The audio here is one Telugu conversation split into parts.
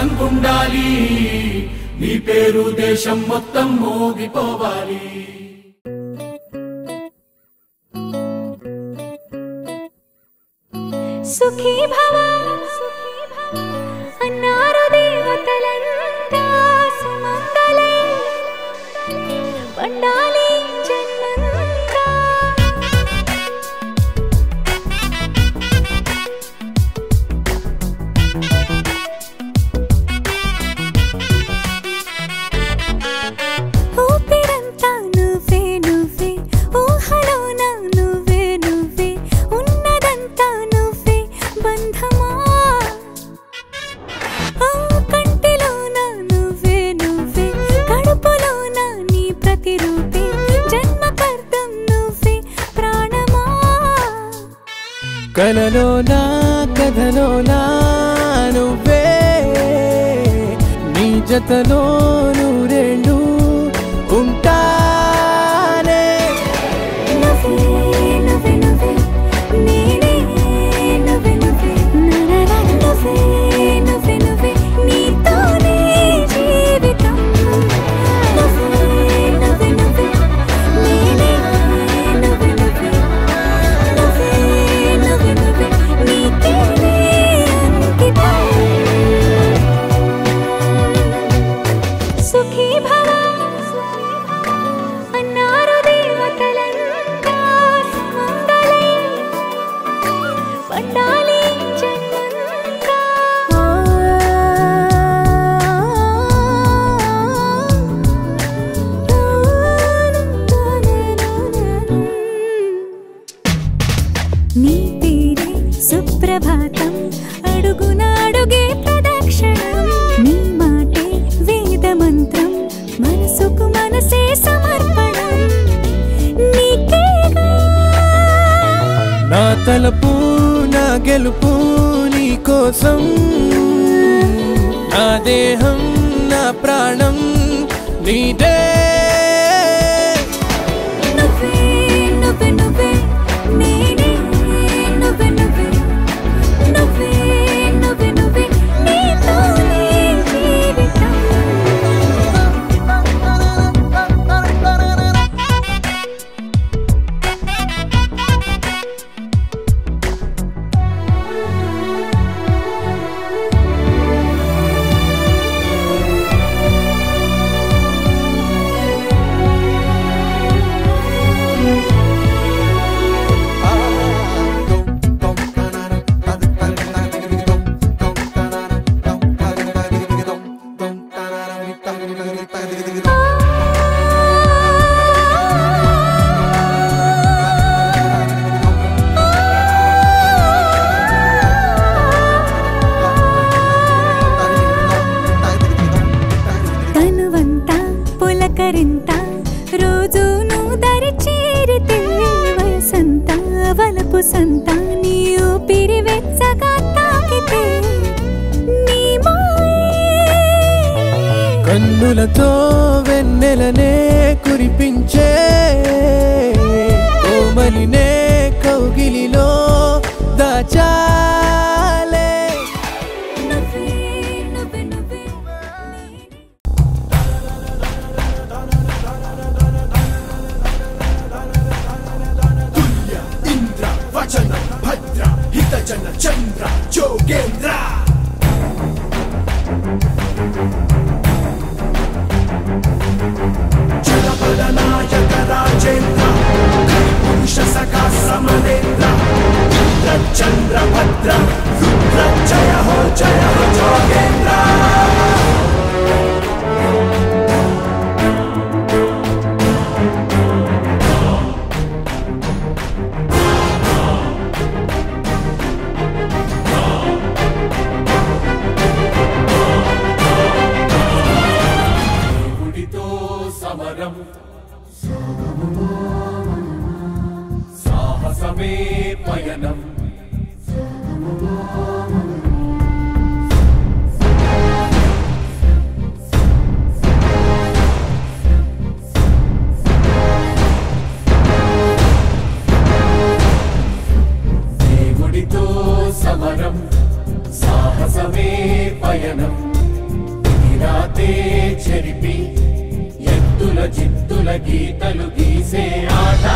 చల్లంగుండాలి నీ పేరు దేశం మొత్తం మోగిపోవాలి సుఖీ భవ అన్నారు దేవతలంతా సుమంగళే పండాలి జన్మంతా ఊపిరంతా నువ్వే నువ్వే ఊహలోన నువ్వే నువ్వే ఉన్నదంతా నువ్వే బంధమా ఆ కంటిలోన నువ్వే నువ్వే కడుపులోన నీ ప్రతిరూపే జన్మకర్తం నువ్వే ప్రాణమా కలలోనా కథలోనా నువ్వే నీ జతలో నూరేళ్ళు ఉంటానే నువ్వే నువ్వే నువ్వే నేనే నువ్వే నువ్వే నననా నువ్వే నువ్వే నువ్వే నీతోనే జీవితం నువ్వే నువ్వే నువ్వే నేనే నువ్వే నువ్వే నువ్వే నువ్వే నువ్వే నీకేనే అంకితం సుఖీ భవ అన్నారు దేవతలంతా సుమంగళే పండాలి జన్మంతా నీ పేరే సుప్రభాతం అడుగున అడుగే ప్రదక్షిణం నీ మాటే వేద మంత్రం మనసుకు మనసే సమర్పణం నీకేగా నా తలపు నా గెలుపు నీ కోసం నా దేహం నా ప్రాణం నీదే నువ్వే నువ్వే నువ్వే నేనే నువ్వే నువ్వే నువ్వే నువ్వే నువ్వే నీతోనే జీవితం తనువంతా పులకరింత రోజు నువ్వు దరి చేరితే వయసంతా వలపు సంత నీ ఊపిరి వెచ్చగా తాకితే నీ మాయే కన్నులతో వెన్నెలనే కురిపించే కోమలినే కౌగిలిలో దాచాలే నువ్వే నువ్వే నువ్వే ఇంద్ర వచన భద్ర హితజన చంద్ర జోగేంద్ర జనపద నాయక రాజేంద్ర పురుష సఖా సమరేంద్ర ఇంద్ర చంద్ర భద్ర రుద్ర జయ హో జయ హో జోగేంద్ర దేవుడితో సమరం సాహసమే పయనం దేవుడితో సమరం సాహసమే పయనం వెన్నెలలు గీసే ఆట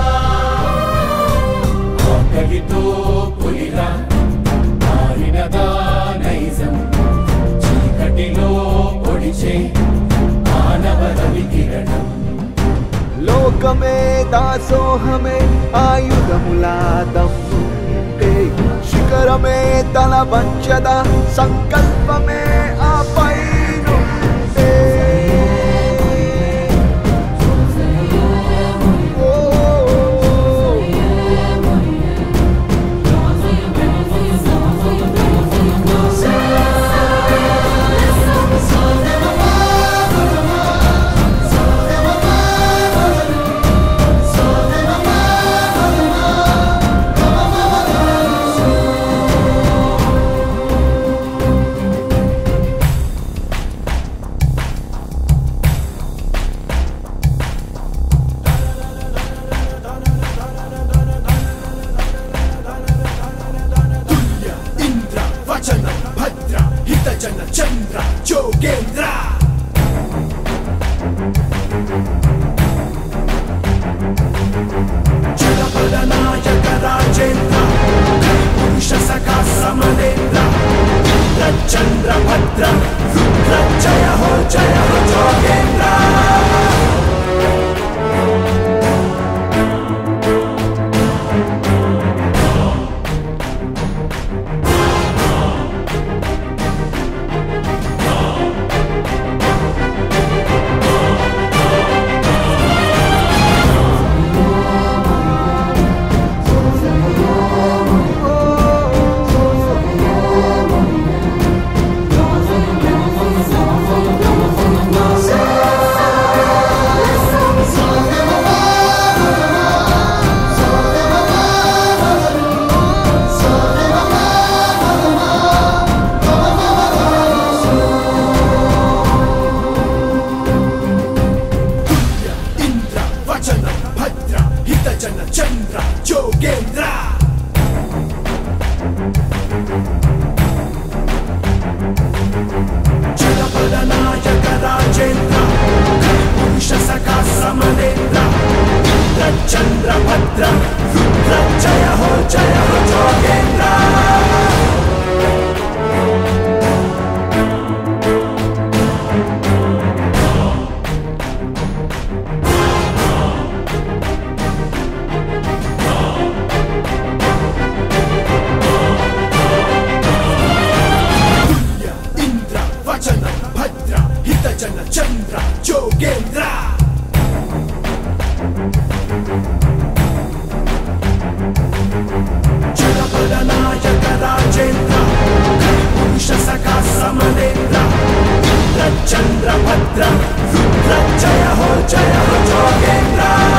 ఆకలితో పులిరా మారినదా నైజం చీకటిలో పొడిచే మానవరవి కిరణం లోకమే దాసోహమే ఆయుధములా దమ్ముంటే శిఖరమే తల వంచద సంకల్పమే ఆ పైనుంటే ఓ తుల్య ఇంద్ర వచన భద్ర హితజన చంద్ర జోగేంద్ర జనపద నాయక రాజేంద్ర పురుష సఖా సమరేంద్ర చంద్ర భద్ర రుద్ర జయ హో జయ హో జోగేంద్ర తుల్య ఇంద్ర వచన భద్ర హితజన చంద్ర జోగేంద్ర జనపద నాయక రాజేంద్ర పురుష సఖా సమరేంద్ర చంద్ర భద్ర రుద్ర జయ హో జయ హో జోగేంద్ర తుల్య ఇంద్ర వచన భద్ర హితజన చంద్ర జోగేంద్ర జనపద నాయక రాజేంద్ర పురుష సఖా సమరేంద్ర చంద్ర భద్ర రుద్ర జయ హో జయ హో జోగేంద్ర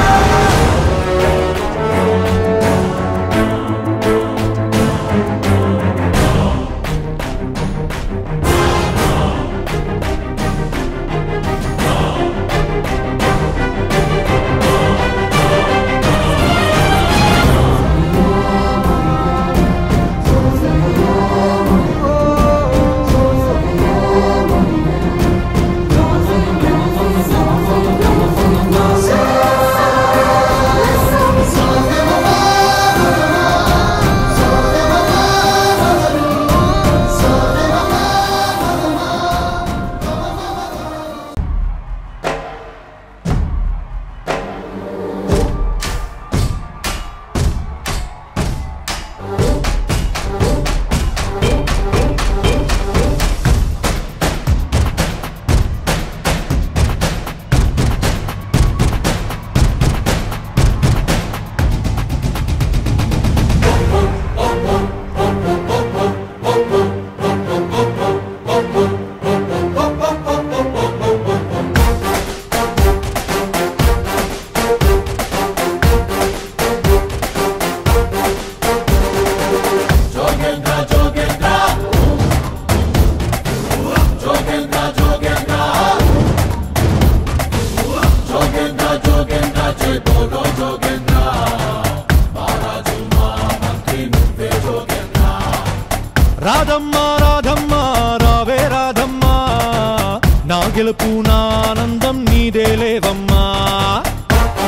రాధమ్మ రాధమ్మ రావే రాధమ్మ నా గెలుపు నా ఆనందం నీదే లేవమ్మా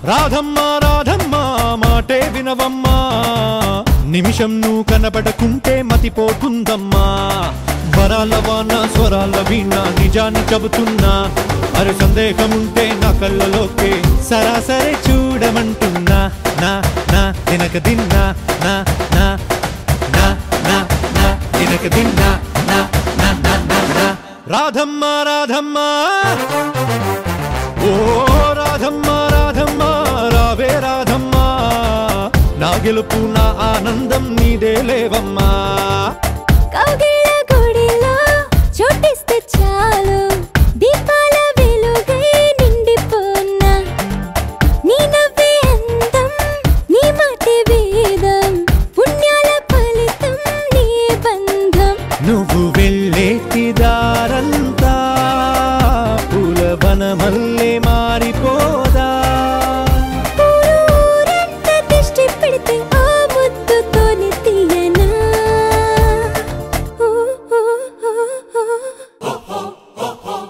రాధమ్మ రాధమ్మ మాటే వినవమ్మా నిమిషం నువ్వు కనబడకుంటే మతిపోతుందమ్మా వరాల వాన స్వరాల వీణ నిజాన్ని చెబుతున్నా అరే సందేహముంటే నా కళ్ళలోకే సరాసరి చూడమంటున్నా నా నా వెనక దిన్నా నా నా నా నా నా వెనక దిన్నా నా నా నా నా నా రాధమ్మ రాధమ్మ ఓ రాధమ్మ రాధమ్మ రావే రాధమ్మ నా గెలుపు నా ఆనందం నీదే లేవమ్మా కౌగిళ్ళ గుడిలో చోటిస్తే చాలు దీపాల వెలుగై నిండిపోన్నా నీ నవ్వే అందం నీ మాటే వేదం పుణ్యాల ఫలితం నీ బంధం నువ్వు వెళ్ళేటి దారంతా పూల వనమల్లే మారిపోదా ఊరంతా దిష్టి పెడితే ఆ ముద్దుతోనే తీయనా ఊ, ఊ, ఊ, ఊ.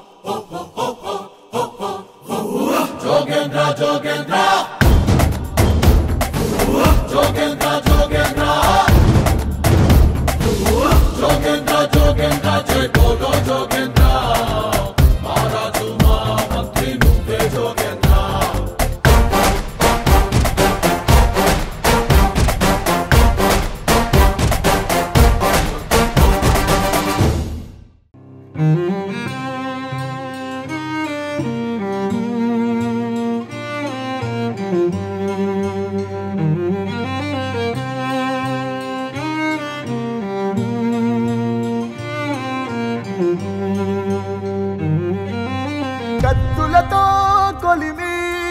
కత్తులతో కొలిమి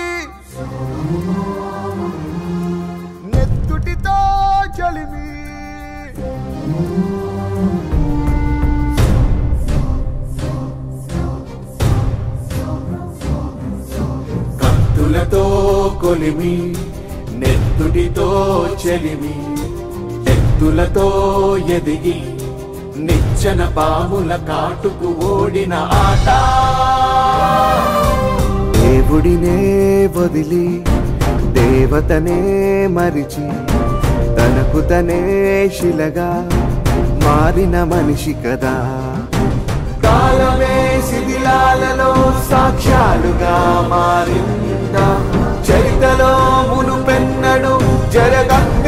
నెత్తుటితో చలిమి కత్తులతో కొలిమి నెత్తుటితో చెలిమి ఎత్తులతో ఎదిగి నిచ్చెన పాముల కాటుకు ఓడిన ఆట దేవుడినే వదిలి దేవతనే మరిచి తనకు తనే శిలగా మారిన మనిషి కదా కాలమే శిథిలాలలో సాక్ష్యాలుగా మారిందా చరితలో మునుపెన్నడు జరగంగ